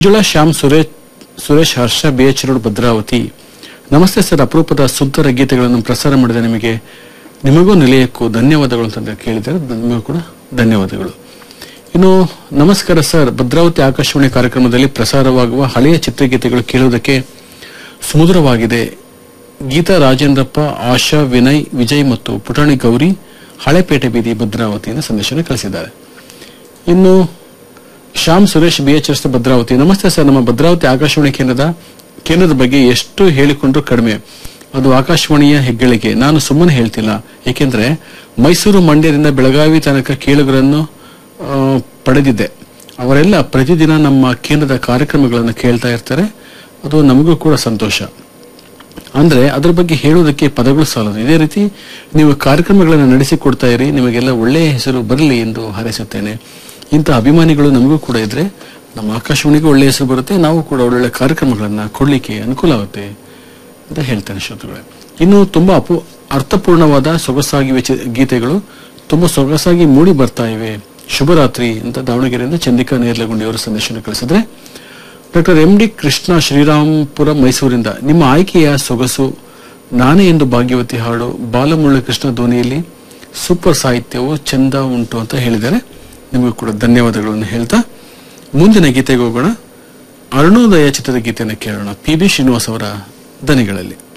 Manjula Shyam Suresh Suresh Harsha B H road Bhadravathi ನಮಸ್ತೆ sir ಅಪರೂಪದ ಸುಂದರ ಗೀತೆಗಳನ್ನು ಪ್ರಸಾರ ಮಾಡಿದ ನಿಮಗೆ ನಿಮಗೂ ನಿಲಯಕ್ಕೂ ಧನ್ಯವಾದಗಳು ಅಂತ ಕೇಳಿದ್ದಾರೆ ನಿಮಗೂ ಕೂಡ ಧನ್ಯವಾದಗಳು ಇನ್ನು ನಮಸ್ಕಾರ ಸರ್ ಭದ್ರಾವತಿ ಆಕಾಶವಾಣಿ ಕಾರ್ಯಕ್ರಮದಲ್ಲಿ ಪ್ರಸಾರವಾಗುವ ಹಳೆಯ ಚಿತ್ರಗೀತೆಗಳು ಕೇಳುವುದಕ್ಕೆ ಸುಮಧುರವಾಗಿದೆ ಗೀತಾ ರಾಜೇಂದ್ರಪ್ಪ ಆಶಾ ವಿನಯ್ ವಿಜಯ್ ಮತ್ತು ಪುಟಾಣಿ ಗೌರಿ ಹಳೆಪೇಟೆ ಬೀದಿ ಭದ್ರಾವತಿಯಿಂದ ಸಂದೇಶನ ಕಳಿಸಿದ್ದಾರೆ ಇನ್ನು Shyam Suresh B H S Bhadravathi ನಮಸ್ತೆ ಸರ್ ನಮ್ಮ ಭದ್ರಾವತಿ ಆಕಾಶವಾಣಿ ಕೇಂದ್ರದ ಕೇಂದ್ರದ ಬಗ್ಗೆ ಎಷ್ಟು ಹೇಳಿಕೊಂಡ್ರು ಕಡಿಮೆ ಅದು ಆಕಾಶವಾಣಿಯ ಹೆಗ್ಗಳಿಕೆ ನಾನು ಸುಮ್ಮನೆ ಹೇಳ್ತಿಲ್ಲ ಏಕೆಂದ್ರೆ ಮೈಸೂರು ಮಂಡ್ಯದಿಂದ ಬೆಳಗಾವಿ ತನಕ ಕೇಳುಗರನ್ನು ಆ, ಪಡೆದಿದ್ದೆ ಅವರೆಲ್ಲ ಪ್ರತಿದಿನ ನಮ್ಮ ಕೇಂದ್ರದ ಕಾರ್ಯಕ್ರಮಗಳನ್ನು ಕೇಳ್ತಾ ಇರ್ತಾರೆ ಅದು ನಮಗೂ ಕೂಡ ಸಂತೋಷ ಅಂದ್ರೆ ಅದ್ರ ಬಗ್ಗೆ ಹೇಳುವುದಕ್ಕೆ ಪದಗಳು ಸಾಲದು ಇದೇ ರೀತಿ ನೀವು ಕಾರ್ಯಕ್ರಮಗಳನ್ನು ನಡೆಸಿಕೊಡ್ತಾ ಇರಿ ನಿಮಗೆಲ್ಲ ಒಳ್ಳೆಯ ಹೆಸರು ಬರಲಿ ಎಂದು ಹಾರೈಸುತ್ತೇನೆ ಇಂಥ ಅಭಿಮಾನಿಗಳು ನಮಗೂ ಕೂಡ ಇದ್ರೆ ನಮ್ಮ ಆಕಾಶವಾಣಿಗೂ ಒಳ್ಳೆಯ ಹೆಸರು ಬರುತ್ತೆ ನಾವು ಕೂಡ ಒಳ್ಳೊಳ್ಳೆ ಕಾರ್ಯಕ್ರಮಗಳನ್ನ ಕೊಡ್ಲಿಕ್ಕೆ ಅನುಕೂಲ ಆಗುತ್ತೆ ಅಂತ ಹೇಳ್ತೇನೆ ಶ್ರೋತೃಗಳೇ ಇನ್ನು ತುಂಬಾ ಅಪು ಅರ್ಥಪೂರ್ಣವಾದ ಸೊಗಸಾಗಿ ಗೀತೆಗಳು ತುಂಬಾ ಸೊಗಸಾಗಿ ಮೂಡಿ ಬರ್ತಾ ಇವೆ ಶುಭರಾತ್ರಿ ಅಂತ ದಾವಣಗೆರೆಯಿಂದ ಚಂದಿಕಾ ನೇರ್ಲಗುಂಡಿಯವರು ಸಂದೇಶನ ಕಳಿಸಿದ್ರೆ doctor M D Krishna Srirampura ಮೈಸೂರಿಂದ ನಿಮ್ಮ ಆಯ್ಕೆಯ ಸೊಗಸು ನಾನೇ ಎಂದು ಭಾಗ್ಯವತಿ ಹಾಡು ಬಾಲಮುರಳಿ ಕೃಷ್ಣ ಧ್ವನಿಯಲ್ಲಿ ಸೂಪರ್ ಸಾಹಿತ್ಯವು ಚಂದ ಉಂಟು ಅಂತ ಹೇಳಿದ್ದಾರೆ ನಿಮಗೂ ಕೂಡ ಧನ್ಯವಾದಗಳನ್ನು ಹೇಳ್ತಾ ಮುಂದಿನ ಗೀತೆಗೆ ಹೋಗೋಣ ಅರುಣೋದಯ ಚಿತ್ರದ ಗೀತೆಯನ್ನು ಕೇಳೋಣ ಪಿ ಬಿ ಶ್ರೀನಿವಾಸ್ ಅವರ ದನಿಗಳಲ್ಲಿ